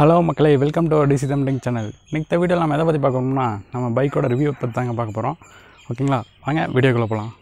hello மக்களே welcome to DC தம்டிங் channel இன்னைக்கு வீடியோ நம்ம எதை பற்றி பார்க்கணும்னா நம்ம பைக்கோட ரிவ்யூ பற்றி தாங்க பார்க்க போகிறோம் ஓகேங்களா வாங்க வீடியோக்குள்ளே போகலாம்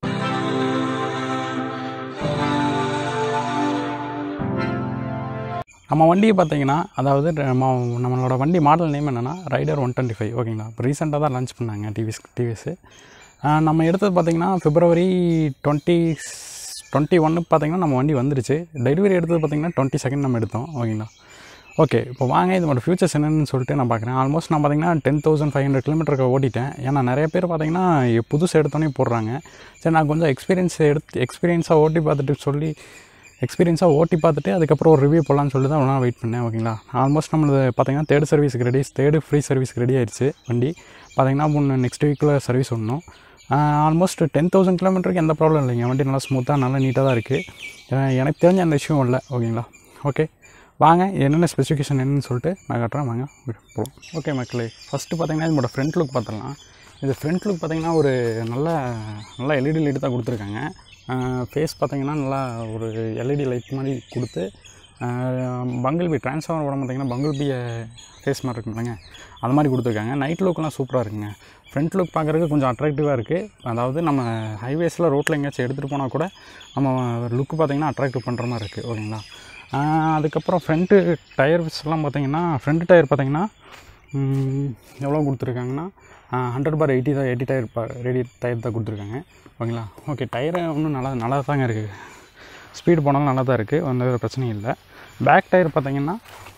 நம்ம வண்டியை பார்த்தீங்கன்னா அதாவது நம்ம நம்மளோட வண்டி மாடல் நேம் என்னென்னா ரைடர் ஒன் டுவெண்ட்டி ஃபைவ் ஓகேங்களா இப்போ ரீசெண்டாக தான் லான்ச் பண்ணாங்க டிவிஎஸ் டிவிஎஸ்ஸு நம்ம எடுத்தது பார்த்தீங்கன்னா பிப்ரவரி டுவெண்ட்டி டுவெண்ட்டி ஒன்று பார்த்தீங்கன்னா நம்ம வண்டி வந்துருச்சு டெலிவரி எடுத்தது பார்த்தீங்கன்னா டுவெண்ட்டி செகண்ட் நம்ம எடுத்தோம் ஓகேங்களா ஓகே இப்போ வாங்க இதோட ஃபியூச்சர்ஸ் என்னன்னு சொல்லிட்டு நான் பார்க்குறேன் ஆல்மோஸ்ட் நான் பார்த்தீங்கன்னா டென் தௌசண்ட் ஃபைவ் ஹண்ட்ரட் கிலோமீட்டருக்கு ஓட்டிட்டேன் ஏன்னா நிறைய பேர் பார்த்தீங்கன்னா புதுசு எடுத்தோன்னே போடுறாங்க சரி நான் கொஞ்சம் எக்ஸ்பீரியன்ஸ் எடுத்து எக்ஸ்பீரியன்ஸாக ஓட்டி பார்த்துட்டு சொல்லி எக்ஸ்பீரியன்ஸாக ஓட்டி பார்த்துட்டு அதுக்கப்புறம் ஒரு ரிவ்யூ போடலான்னு சொல்லி தான் நான் வெயிட் பண்ணேன் ஓகேங்களா ஆல்மோஸ்ட் நம்மளது பார்த்தீங்கன்னா தேர்ட் சர்வீஸ்க்கு ரெடி தேர்டு ஃப்ரீ சர்வீஸ்க்கு ரெடி ஆயிடுச்சு வண்டி பார்த்தீங்கன்னா முன்ன நெக்ஸ்ட் வீக்கில் சர்வீஸ் ஒன்றும் ஆல்மோஸ்ட் டென் தௌசண்ட் கிலோமீட்டருக்கு எந்த ப்ராப்ளம் இல்லைங்க வண்டி நல்லா ஸ்மூத்தாக நல்லா நீட்டாக தான் இருக்குது எனக்கு தெரிஞ்ச அந்த விஷயம் இல்லை ஓகேங்களா ஓகே வாங்க என்னென்ன ஸ்பெசிஃபிகேஷன் என்னன்னு சொல்லிட்டு நான் காட்டுறேன் வாங்க போகலாம் ஓகே மக்களே ஃபஸ்ட்டு பார்த்தீங்கன்னா இதோட ஃப்ரண்ட் லுக் பார்த்துடலாம் இது ஃப்ரண்ட் லுக் பார்த்தீங்கன்னா ஒரு நல்ல நல்ல எல்இடி லைட் தான் கொடுத்துருக்காங்க ஃபேஸ் பார்த்தீங்கன்னா நல்லா ஒரு எல்இடி லைட் மாதிரி கொடுத்து பங்கிள் பி ட்ரான்ஸ்ஃபார்மர் உடம்பு பார்த்தீங்கன்னா பங்கிள் பி ஃபேஸ் மாதிரி இருக்குங்களேங்க அந்த மாதிரி கொடுத்துருக்காங்க நைட் லுக்லாம் சூப்பராக இருக்குங்க ஃப்ரண்ட் லுக் பார்க்குறதுக்கு கொஞ்சம் அட்ராக்டிவாக இருக்குது அதாவது நம்ம ஹைவேஸில் ரோட்டில் எங்கேயாச்சும் எடுத்துகிட்டு போனால் கூட நம்ம லுக்கு பார்த்திங்கன்னா அட்ராக்டிவ் பண்ணுற மாதிரி இருக்குது ஓகேங்களா அதுக்கப்புறம் ஃப்ரண்ட்டு டயர்ஸ்லாம் பார்த்தீங்கன்னா ஃப்ரண்ட் டயர் பார்த்தீங்கன்னா எவ்வளோ கொடுத்துருக்காங்கன்னா ஹண்ட்ரட் பார் எயிட்டி தான் எயிட்டி டயர் பார் ரெடி டயர் தான் கொடுத்துருக்காங்க ஓகேங்களா ஓகே டயரை ஒன்றும் நல்லா நல்லா தாங்க இருக்குது ஸ்பீடு போனாலும் நல்லா தான் இருக்குது எந்த ஒரு பிரச்சனையும் இல்லை பேக் டயர் பார்த்தீங்கன்னா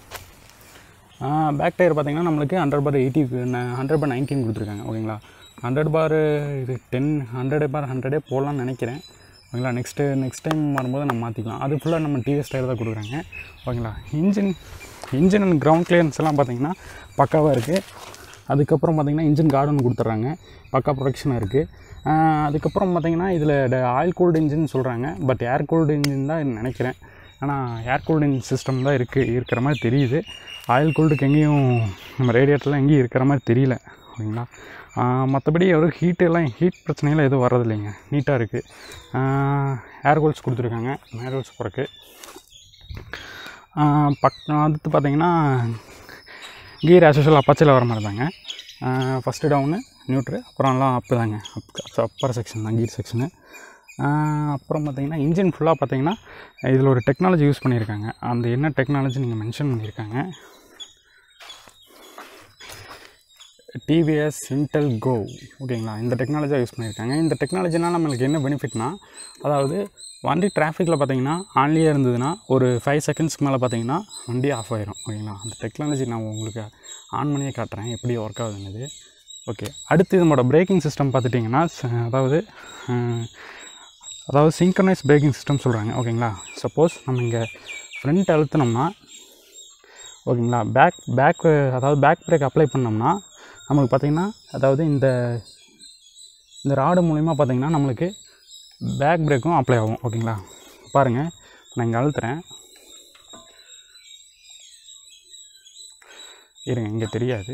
பேக் டயர் பார்த்தீங்கன்னா நம்மளுக்கு hundred by eighty hundred by nineteen கொடுத்துருக்காங்க ஓகேங்களா ஹண்ட்ரட் பார் இது டென் ஹண்ட்ரட் பார் ஹண்ட்ரடே போடலான்னு நினைக்கிறேன் ஓகேங்களா நெக்ஸ்ட்டு நெக்ஸ்ட் டைம் வரும்போது நம்ம மாற்றிக்கலாம் அது ஃபுல்லாக நம்ம டிவிஎஸ் டயர் தான் கொடுக்குறாங்க ஓகேங்களா engine engine and ground clearance எல்லாம் பார்த்தீங்கன்னா பக்காவாக இருக்குது அதுக்கப்புறம் பார்த்திங்கன்னா இன்ஜின் கார்டன் கொடுத்துட்றாங்க பக்கா ப்ரொடக்ஷனாக இருக்குது அதுக்கப்புறம் பார்த்திங்கன்னா இதில் ஆயில் கூல்டு இன்ஜின் சொல்கிறாங்க பட் ஏர் கூல்டு இன்ஜின் தான் நினைக்கிறேன் ஆனால் ஏர் கூல்டிங் சிஸ்டம் தான் இருக்குது இருக்கிற மாதிரி தெரியுது ஆயில் கூல்டுக்கு எங்கேயும் நம்ம ரேடியேட்டர்லாம் எங்கேயும் இருக்கிற மாதிரி தெரியல ஓகேங்களா மற்றபடி ஒரு ஹீட்டு எல்லாம் ஹீட் பிரச்சனைலாம் எதுவும் வர்றதில்லைங்க நீட்டாக இருக்குது ஏர் கூல்ஸ் கொடுத்துருக்காங்க ஏர் கூல்ஸ் போகிறக்கு பக் அடுத்து பார்த்திங்கன்னா கீர் ஆஸ்யூஷுவல் அப்பாச்சில் வர மாதிரி தாங்க ஃபஸ்ட்டு டவுனு நியூட்ரு அப்புறம் எல்லாம் அப்பு தாங்க அப் அப்பர் செக்ஷன் தான் கீர் செக்ஷனு அப்புறம் பார்த்திங்கன்னா இன்ஜின் ஃபுல்லாக பார்த்திங்கன்னா இதில் ஒரு டெக்னாலஜி யூஸ் பண்ணியிருக்காங்க அந்த என்ன டெக்னாலஜி நீங்கள் மென்ஷன் பண்ணியிருக்காங்க டிவிஎஸ் இன்டெல் கோ ஓகேங்களா இந்த டெக்னாலஜியாக யூஸ் பண்ணியிருக்காங்க இந்த டெக்னாலஜினால் நம்மளுக்கு என்ன பெனிஃபிட்னா அதாவது வண்டி டிராஃபிக்கில் பார்த்தீங்கன்னா ஆன்லேயே இருந்ததுன்னா ஒரு ஃபைவ் செகண்ட்ஸ்க்கு மேலே பார்த்தீங்கன்னா வண்டி ஆஃப் ஆயிரும் ஓகேங்களா அந்த டெக்னாலஜி நான் உங்களுக்கு ஆன் பண்ணியே காட்டுறேன் எப்படி ஒர்க் ஆகுதுன்னு ஓகே அடுத்து இதனோட பிரேக்கிங் சிஸ்டம் பார்த்துட்டிங்கன்னா அதாவது அதாவது சிங்க்ரனைஸ் பிரேக்கிங் சிஸ்டம் சொல்கிறாங்க ஓகேங்களா சப்போஸ் நம்ம இங்கே ஃப்ரண்ட் அழுத்தினோம்னா ஓகேங்களா பேக் பேக் அதாவது பேக் பிரேக் அப்ளை பண்ணோம்னா நம்மளுக்கு பார்த்திங்கன்னா அதாவது இந்த இந்த ராடு மூலிமா பார்த்திங்கன்னா நம்மளுக்கு பேக் பிரேக்கும் அப்ளை ஆகும் ஓகேங்களா பாருங்கள் நான் இங்கே அழுத்துறேன் இருங்க இங்கே தெரியாது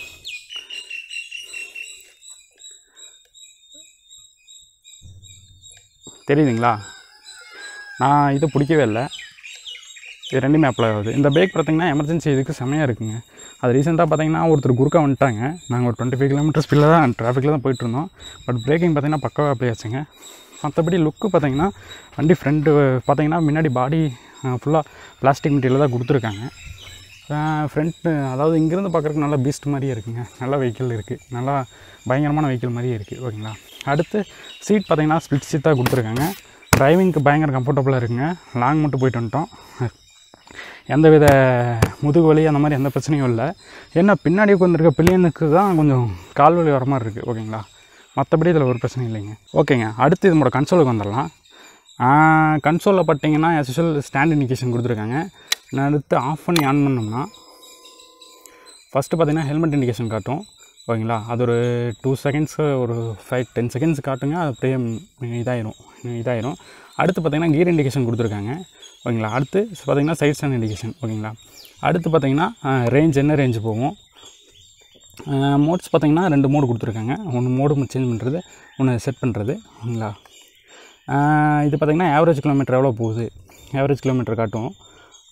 தெரியுதுங்களா நான் இது பிடிக்கவே இல்லை இது ரெண்டுமே அப்ளை ஆகுது இந்த பிரேக் பார்த்திங்கன்னா எமர்ஜென்சி இதுக்கு செம்மையாக இருக்குங்க அது ரீசெண்டாக பார்த்தீங்கன்னா ஒருத்தர் குறுக்கா வந்துட்டாங்க நாங்கள் ஒரு டுவெண்ட்டி ஃபைவ் கிலோமீட்டர் ஸ்பீடில் தான் டிராஃபிக்கில் தான் போயிட்டுருந்தோம் பட் பிரேக்கிங் பார்த்திங்கன்னா பக்காவாக அப்ளை ஆச்சுங்க மற்றபடி லுக்கு பார்த்திங்கன்னா வண்டி ஃப்ரண்ட்டு பார்த்திங்கன்னா முன்னாடி பாடி ஃபுல்லாக பிளாஸ்டிக் மெட்டீரியல் தான் கொடுத்துருக்காங்க ஃப்ரண்ட்டு அதாவது இங்கேருந்து பார்க்குறதுக்கு நல்லா பீஸ்ட் மாதிரியே இருக்குங்க நல்ல வெஹிக்கிள் இருக்குது நல்லா பயங்கரமான வெஹிக்கிள் மாதிரியே இருக்குது ஓகேங்களா அடுத்து சீட் பார்த்திங்கன்னா ஸ்பிளிட் சீட்டாக கொடுத்துருக்காங்க டிரைவிங்க்கு பயங்கர கம்ஃபர்டபுளாக இருக்குங்க லாங் மட்டும் போயிட்டு வந்துட்டோம் எந்த வித முதுகு வலி அந்த மாதிரி எந்த பிரச்சனையும் இல்லை என்ன பின்னாடி உட்காந்துருக்க பிள்ளைனுக்கு தான் கொஞ்சம் கால் வலி வர மாதிரி இருக்குது ஓகேங்களா மற்றபடி இதில் ஒரு பிரச்சனையும் இல்லைங்க ஓகேங்க அடுத்து இதனோட கன்சோலுக்கு வந்துடலாம் கன்சோலில் பார்த்தீங்கன்னா எஸ்எஸ்எல் ஸ்டாண்ட் இண்டிகேஷன் கொடுத்துருக்காங்க நான் அடுத்து ஆஃப் பண்ணி ஆன் பண்ணோம்னா ஃபஸ்ட்டு பார்த்தீங்கன்னா ஹெல்மெட் இண்டிகேஷன் காட்டும் ஓகேங்களா அது ஒரு டூ செகண்ட்ஸு ஒரு ஃபைவ் டென் செகண்ட்ஸ் காட்டுங்க அது அப்படியே இதாயிரும் இதாயிரும் அடுத்து பார்த்திங்கன்னா கீர் இண்டிகேஷன் கொடுத்துருக்காங்க ஓகேங்களா அடுத்து பார்த்திங்கன்னா சைட் ஸ்டாண்ட் இண்டிகேஷன் ஓகேங்களா அடுத்து பார்த்திங்கன்னா ரேஞ்ச் என்ன ரேஞ்ச் போகும் மோட்ஸ் பார்த்திங்கன்னா ரெண்டு மோடு கொடுத்துருக்காங்க ஒன்று மோடு சேஞ்ச் பண்ணுறது ஒன்று செட் பண்ணுறது ஓகேங்களா இது பார்த்திங்கன்னா ஆவரேஜ் கிலோமீட்டர் எவ்வளோ போகுது ஆவரேஜ் கிலோமீட்டர் காட்டும்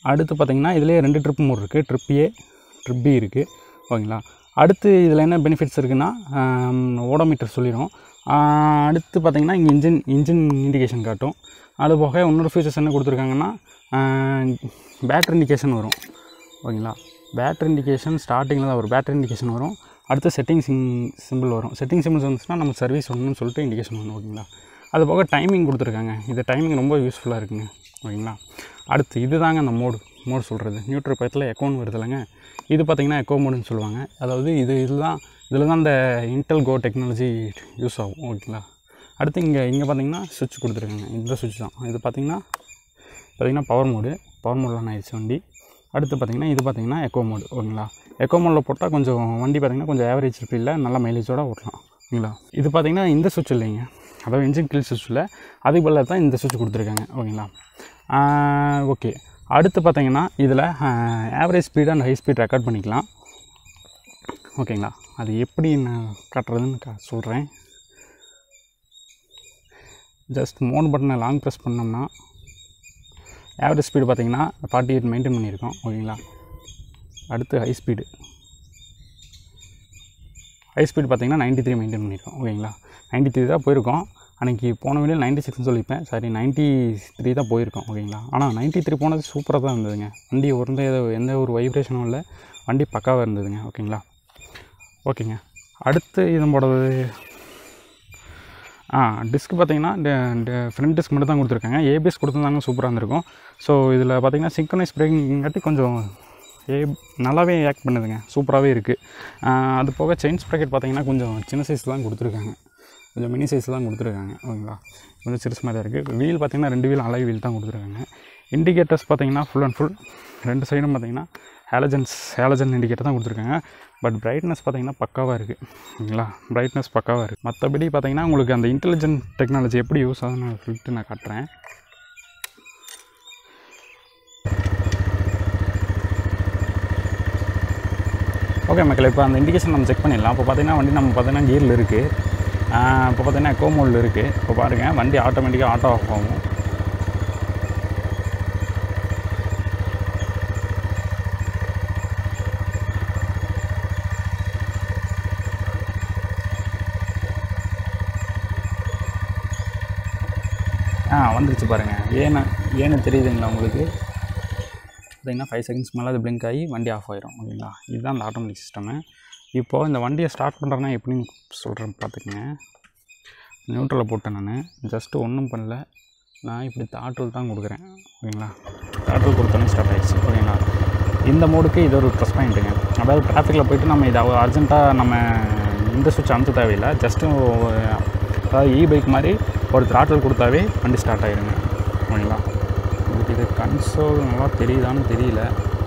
அடுத்து பார்த்தீங்கன்னா இதுலேயே ரெண்டு ட்ரிப் மோட் இருக்குது ட்ரிப் ஏ ட்ரிப் பி இருக்குது ஓகேங்களா அடுத்து இதில் என்ன பெனிஃபிட்ஸ் இருக்குன்னா ஓடோமீட்டர் சொல்லிடும் ஆஹ் அடுத்து பார்த்தீங்கன்னா இங்கே இன்ஜின் இன்ஜின் இண்டிகேஷன் காட்டும் அது போக இன்னொரு ஃபீச்சர்ஸ் என்ன கொடுத்துருக்காங்கன்னா பேட்ரி இண்டிகேஷன் வரும் ஓகேங்களா பேட்ரி இண்டிகேஷன் ஸ்டார்டிங்கில் தான் வரும் பேட்ரி இண்டிகேஷன் வரும் அடுத்து செட்டிங் சிம் சிம்பிள் வரும் செட்டிங் சிம்பிள்ஸ் வந்துச்சுன்னா நம்ம சர்வீஸ் வரணும்னு சொல்லிட்டு இண்டிகேஷன் வரும் ஓகேங்களா அது போக டைமிங் கொடுத்துருக்காங்க இந்த டைமிங் ரொம்ப யூஸ்ஃபுல்லாக இருக்குங்க ஓகேங்களா அடுத்து இது தாங்க அந்த மோடு மோடு சொல்கிறது நியூட்ரல் பயத்தில் எக்கோன்னு வருது இல்லைங்க இது பார்த்திங்கன்னா எக்கோ மோடுன்னு சொல்லுவாங்க அதாவது இது இதுதான் இதில் தான் இந்த இன்டெல் கோ டெக்னாலஜி யூஸ் ஆகும் ஓகேங்களா அடுத்து இங்கே இங்கே பார்த்தீங்கன்னா சுவிட்ச் கொடுத்துருக்காங்க இந்த சுவிட்ச் தான் இது பார்த்திங்கன்னா பார்த்திங்கன்னா பவர் மோடு பவர் மோடில் ஆன் ஆயிடுச்சு வண்டி அடுத்து பார்த்திங்கன்னா இது பார்த்திங்கன்னா எக்கோ மோடு ஓகேங்களா எக்கோ மோடில் போட்டால் கொஞ்சம் வண்டி பார்த்திங்கன்னா கொஞ்சம் ஆவரேஜ் ஸ்பீடில் நல்ல மைலேஜோட ஓட்டலாம் ஓகேங்களா இது பார்த்திங்கன்னா இந்த சுவிட்ச் இல்லைங்க அதாவது இன்ஜின் கில் சுவிட்சில் அதுக்கு பதிலாக தான் இந்த சுவிட்ச் கொடுத்துருக்காங்க ஓகேங்களா ஓகே அடுத்து பார்த்திங்கன்னா இதில் average speed and high speed record பண்ணிக்கலாம் ஓகேங்களா அது எப்படி நான் காட்டுறதுன்னு கா சொல்கிறேன் ஜஸ்ட் மோன் பட்டனை லாங் ப்ரெஸ் பண்ணோம்னா ஆவரேஜ் ஸ்பீடு பார்த்தீங்கன்னா ஃபார்ட்டி எயிட் மெயின்டைன் பண்ணியிருக்கோம் ஓகேங்களா அடுத்து ஹை ஸ்பீடு ஹை ஸ்பீடு பார்த்தீங்கன்னா 93 த்ரீ மெயின்டைன் பண்ணியிருக்கோம் ஓகேங்களா 93 த்ரீ தான் போயிருக்கோம் அன்றைக்கி போன வீடியோ 96 சிக்ஸ்னு சொல்லிப்பேன் சாரி 93 த்ரீ தான் போயிருக்கோம் ஓகேங்களா ஆனால் 93 த்ரீ போனது சூப்பராக தான் இருந்ததுங்க வண்டி ஒரு எந்த ஒரு வைப்ரேஷனும் இல்லை வண்டி பக்காவாக இருந்ததுங்க ஓகேங்களா ஓகேங்க அடுத்து இதனோடது ஆ டிஸ்க் பார்த்தீங்கன்னா இந்த ஃப்ரண்ட் டிஸ்க் மட்டும் தான் கொடுத்துருக்காங்க ஏபிஎஸ் கொடுத்துருந்தாங்க சூப்பராக இருந்திருக்கும் ஸோ இதில் பார்த்தீங்கன்னா சிங்க்ரனைஸ் பிரேக்கிங்காட்டி கொஞ்சம் ஏ நல்லாவே ஆக்ட் பண்ணுதுங்க சூப்பராகவே இருக்குது அது போக செயின் ஸ்ப்ராக்கெட் பார்த்தீங்கன்னா கொஞ்சம் சின்ன சைஸ் தான் கொடுத்துருக்காங்க கொஞ்சம் மினி சைஸ் தான் கொடுத்துருக்காங்க ஓகேங்களா கொஞ்சம் சிறுசு மாதிரி தான் இருக்குது வீல் பார்த்தீங்கன்னா ரெண்டு வீல் அலை வீல் தான் கொடுத்துருக்காங்க இண்டிகேட்டர்ஸ் பார்த்தீங்கன்னா ஃபுல் அண்ட் ஃபுல் ரெண்டு சைடும் பார்த்தீங்கன்னா ஹேலஜன்ஸ் ஹேலஜன் இண்டிகேட்டர் தான் கொடுத்துருக்காங்க பட் பிரைட்னஸ் பார்த்தீங்கன்னா பக்காவாக இருக்குது ஓகேங்களா பிரைட்னஸ் பக்காவாக இருக்குது மற்றபடி பார்த்தீங்கன்னா உங்களுக்கு அந்த இன்டெலிஜென்ட் டெக்னாலஜி எப்படி யூஸ் ஆகுதுன்னு சொல்லிட்டு நான் காட்டுறேன் ஓகே மக்கள் இப்போ அந்த இண்டிகேஷன் நம்ம செக் பண்ணிடலாம் இப்போ பார்த்தீங்கன்னா வண்டி நம்ம பார்த்தீங்கன்னா கியரில் இருக்குது இப்போ பார்த்தீங்கன்னா எக்கோ மோடில் இருக்குது இப்போ பாருங்கள் வண்டி ஆட்டோமேட்டிக்காக ஆட்டோ ஆஃப் ஆகும் ஆ வந்துருச்சு பாருங்கள் ஏன்னு ஏன்னு தெரியுதுங்களா உங்களுக்கு பார்த்தீங்கன்னா ஃபைவ் செகண்ட்ஸ் மேலே அது பிளிங்க் ஆகி வண்டி ஆஃப் ஆயிரும் ஓகேங்களா இதுதான் அந்த ஆட்டோமேட்டிக் சிஸ்டமு இப்போது இந்த வண்டியை ஸ்டார்ட் பண்ணுறேன்னா எப்படின்னு சொல்கிறேன் பார்த்துக்குங்க நியூட்ரலில் போட்டேன் நான் ஜஸ்ட்டு ஒன்றும் பண்ணல நான் இப்படி தாட்டூல் தான் கொடுக்குறேன் ஓகேங்களா தாட்டூல் கொடுத்தோன்னே ஸ்டார்ட் ஆயிடுச்சு ஓகேங்களா இந்த மோடுக்கு இது ஒரு ப்ளஸ் பாயிண்ட்டுங்க அதாவது டிராஃபிக்கில் போயிட்டு நம்ம இதை அர்ஜென்ட்டாக நம்ம இந்த சுவிட்ச் அமுத்த தேவையில்லை ஜஸ்ட்டு அதாவது இ பைக் மாதிரி ஒரு த்ராட்டில் கொடுத்தாவே வண்டி ஸ்டார்ட் ஆயிருங்க ஓகேங்களா உங்களுக்கு இது கன்சோல் நல்லா தெரியுதான்னு தெரியல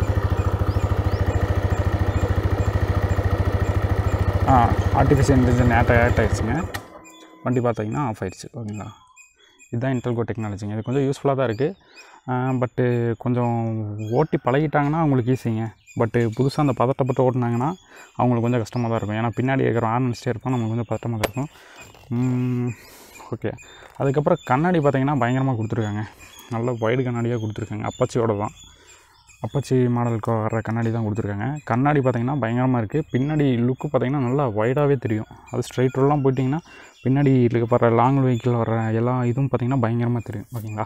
ஆ ஆர்டிஃபிஷியல் இன்டெலிஜென்ட் ஆட் ஆட் ஆயிடுச்சுங்க வண்டி பார்த்தீங்கன்னா ஆஃப் ஆயிடுச்சு ஓகேங்களா இதுதான் இன்டெல்கோ டெக்னாலஜிங்க இது கொஞ்சம் யூஸ்ஃபுல்லாக தான் இருக்குது பட்டு கொஞ்சம் ஓட்டி பழகிட்டாங்கன்னா அவங்களுக்கு ஈஸிங்க பட்டு புதுசாக அந்த பதட்டப்பட்டு ஓட்டினாங்கன்னா அவங்களுக்கு கொஞ்சம் கஷ்டமாக தான் இருக்கும் ஏன்னா பின்னாடி இருக்கிற ஆரம்பிச்சிட்டே இருப்போம் நமக்கு கொஞ்சம் பதட்டமாக தான் இருக்கும் ஓகே அதுக்கப்புறம் கண்ணாடி பார்த்தீங்கன்னா பயங்கரமாக கொடுத்துருக்காங்க நல்ல ஒயிடு கண்ணாடியாக கொடுத்துருக்காங்க அப்பாச்சியோட தான் அப்பாச்சி மாடலுக்கு வர கண்ணாடி தான் கொடுத்துருக்காங்க கண்ணாடி பார்த்தீங்கன்னா பயங்கரமாக இருக்குது பின்னாடி லுக்கு பார்த்தீங்கன்னா நல்லா ஒய்டாகவே தெரியும் அது ஸ்ட்ரைட் ரோடெலாம் போயிட்டிங்கன்னா பின்னாடி இருக்க வர லாங் வெஹிக்கிள் வர எல்லா இதுவும் பார்த்தீங்கன்னா பயங்கரமாக தெரியும் ஓகேங்களா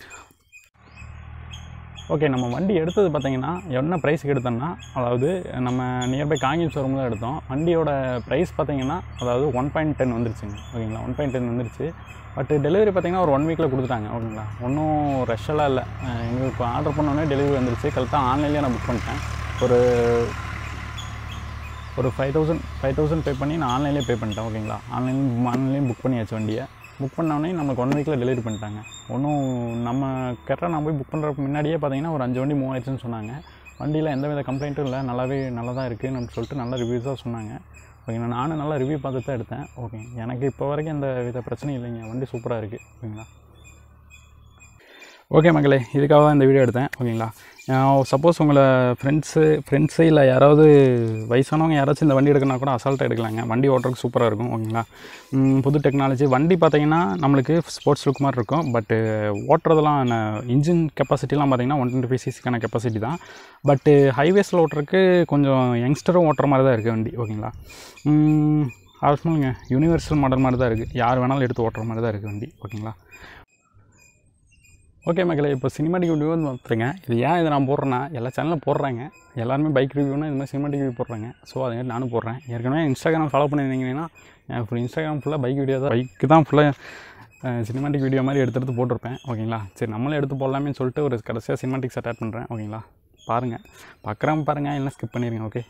ஓகே நம்ம வண்டி எடுத்தது பார்த்தீங்கன்னா என்ன ப்ரைஸுக்கு எடுத்தோம்னா அதாவது நம்ம நியர்பை காங்கியம் ஷோரூம் தான் எடுத்தோம் வண்டியோட ப்ரைஸ் பார்த்தீங்கன்னா அதாவது ஒன் பாயிண்ட் டென் வந்துருச்சுங்க ஓகேங்களா ஒன் பாயிண்ட் டென் வந்துருச்சு பட் டெலிவரி பார்த்தீங்கன்னா ஒரு ஒன் வீக்கில் கொடுத்துட்டாங்க ஓகேங்களா ஒன்றும் ரஷ்ஷெல்லாம் இல்லை அஹ் எங்களுக்கு இப்போ ஆர்டர் பண்ணோடனே டெலிவரி வந்துருச்சு கரெக்டாக ஆன்லைன்லேயே நான் புக் பண்ணிட்டேன் ஒரு ஒரு five thousand five thousand pay பண்ணி நான் ஆன்லைன்லேயே பே பண்ணிட்டேன் ஓகேங்களா ஆன்லைன் ஆன்லைன்லேயும் புக் பண்ணியாச்சு வண்டியை புக் பண்ணோடனே நமக்கு ஒன் வீக்கில் டெலிவரி பண்ணிட்டாங்க ஒன்றும் நம்ம கரெக்டாக நான் போய் புக் பண்ணுறதுக்கு முன்னாடியே பார்த்தீங்கன்னா ஒரு அஞ்சு வண்டி மூவ் ஆயிடுச்சுன்னு சொன்னாங்க வண்டியில் எந்த வித கம்ப்ளைண்ட்டும் இல்லை நல்லாவே நல்லா தான் இருக்குது நம்ம சொல்லிட்டு நல்ல ரிவ்யூஸாக சொன்னாங்க ஓகேங்களா நானும் நல்லா ரிவ்யூ பார்த்துட்டு தான் எடுத்தேன் ஓகே எனக்கு இப்போ வரைக்கும் எந்த வித பிரச்சனையும் இல்லைங்க வண்டி சூப்பராக இருக்குது ஓகேங்களா ஓகே மக்களே இதுக்காக தான் இந்த வீடியோ எடுத்தேன் ஓகேங்களா சப்போஸ் உங்களை ஃப்ரெண்ட்ஸு ஃப்ரெண்ட்ஸு இல்லை யாராவது வயசானவங்க யாராச்சும் இந்த வண்டி எடுக்கணும்னா கூட அசால்ட்டாக எடுக்கலாங்க வண்டி ஓட்டுறதுக்கு சூப்பராக இருக்கும் ஓகேங்களா ம், புது டெக்னாலஜி வண்டி பார்த்தீங்கன்னா நம்மளுக்கு ஸ்போர்ட்ஸ் லுக் மாதிரி இருக்கும் பட்டு ஓட்டுறதெல்லாம் இன்ஜின் கெப்பாசிட்டிலாம் பார்த்தீங்கன்னா ஒன் டுவெண்ட்டி ஃபைவ் சிசிக்கான கெப்பாசிட்டி தான் பட்டு ஹைவேஸில் ஓட்டுறதுக்கு கொஞ்சம் யங்ஸ்டரும் ஓட்டுற மாதிரி தான் இருக்குது வண்டி ஓகேங்களா ஆல்மோலுங்க யூனிவர்சல் மாடல் மாதிரி தான் இருக்குது யார் வேணாலும் எடுத்து ஓட்டுற மாதிரி தான் இருக்குது வண்டி ஓகேங்களா ஓகே மக்களே இப்போ சினிமாட்டிக் வீடியோ வந்து பார்த்துருங்க இது ஏன் இதை நான் போடுறேன்னா எல்லா சேனலும் போடுறாங்க எல்லாருமே பைக் ரிவ்யூனா இது மாதிரி சினிமாட்டிக் ரிவ்யூ போடுறாங்க ஸோ அதை நானும் போடுறேன் ஏற்கனவே இன்ஸ்டாகிராம் ஃபாலோ பண்ணியிருந்தீங்கன்னா ஃபுல் இன்ஸ்டாகிராம் ஃபுல்லாக பைக் வீடியோ தான் பைக்கு தான் ஃபுல்லாக சினிமாட்டிக் வீடியோ மாதிரி எடுத்து எடுத்து போட்டிருப்பேன் ஓகேங்களா சரி நம்மளும் எடுத்து போடலாமே சொல்லிட்டு ஒரு கடைசியாக சினிமாட்டிக்ஸ் அட்டாட் பண்ணுறேன் ஓகேங்களா பாருங்கள் பார்க்குறவங்க பாருங்கள் இல்லைனா ஸ்கிப் பண்ணிடுங்க okay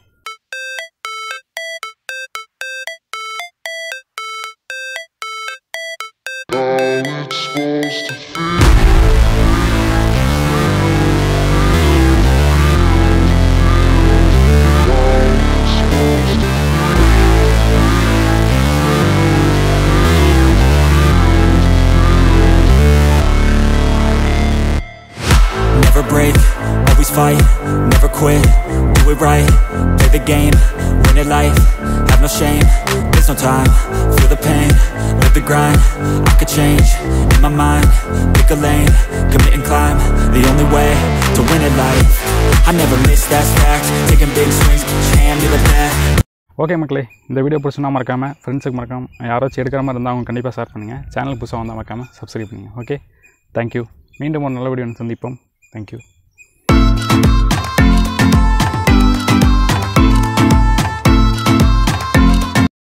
Never break, always fight, never quit, do it right, play the game, win it life, have no shame, there's no time, feel the pain, live the grind, I could change, in my mind, pick a lane, commit and climb, the only way to win it life, I never miss that fact, taking big swings, each hand to the bat, okay மக்களே இந்த video பிடிச்சுனா மறக்காமல் ஃப்ரெண்ட்ஸுக்கு மறக்காமல் யாராச்சும் எடுக்கிற மாதிரி இருந்தால் அவங்க கண்டிப்பாக ஷேர் பண்ணுங்கள் சேனல் புதுசாக வந்தால் மறக்காமல் சப்ஸ்கிரைப் பண்ணுங்கள் ஓகே தேங்க்யூ மீண்டும் ஒரு நல்ல வீடியோ சந்திப்போம் தேங்க்யூ